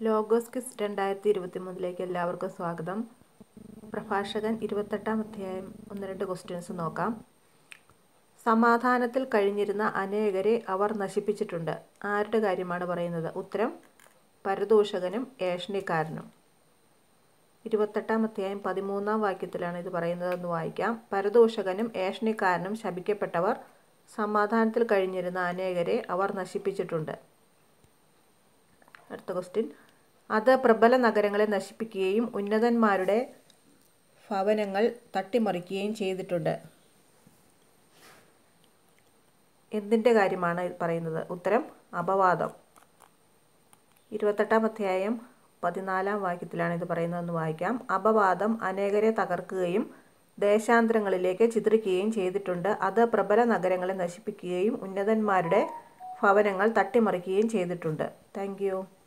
logos kiss രണ്ടായിരത്തി ഇരുപത്തി മൂന്നിലേക്ക് എല്ലാവർക്കും സ്വാഗതം പ്രഭാഷകൻ ഇരുപത്തെട്ടാം അധ്യായം ഒന്ന് രണ്ട് ക്വസ്റ്റ്യൻസ് നോക്കാം സമാധാനത്തിൽ കഴിഞ്ഞിരുന്ന അനേകരെ അവർ നശിപ്പിച്ചിട്ടുണ്ട് ആരുടെ കാര്യമാണ് പറയുന്നത് ഉത്തരം പരദൂഷകനും ഏഷണിക്കാരനും ഇരുപത്തെട്ടാം അധ്യായം പതിമൂന്നാം വാക്യത്തിലാണ് ഇത് പറയുന്നതെന്ന് വായിക്കാം പരദൂഷകനും ഏഷണിക്കാരനും ശപിക്കപ്പെട്ടവർ സമാധാനത്തിൽ കഴിഞ്ഞിരുന്ന അനേകരെ അവർ നശിപ്പിച്ചിട്ടുണ്ട് അടുത്ത ക്വസ്റ്റ്യൻ അത് പ്രബല നഗരങ്ങളെ നശിപ്പിക്കുകയും ഉന്നതന്മാരുടെ ഭവനങ്ങൾ തട്ടിമറിക്കുകയും ചെയ്തിട്ടുണ്ട് എന്തിൻ്റെ കാര്യമാണ് പറയുന്നത് ഉത്തരം അപവാദം ഇരുപത്തെട്ടാം അധ്യായം പതിനാലാം വാക്യത്തിലാണ് ഇത് പറയുന്നതെന്ന് വായിക്കാം അപവാദം അനേകരെ തകർക്കുകയും ദേശാന്തരങ്ങളിലേക്ക് ചിത്രിക്കുകയും ചെയ്തിട്ടുണ്ട് അത് പ്രബല നഗരങ്ങളെ നശിപ്പിക്കുകയും ഉന്നതന്മാരുടെ ഭവനങ്ങൾ തട്ടിമറിക്കുകയും ചെയ്തിട്ടുണ്ട് താങ്ക്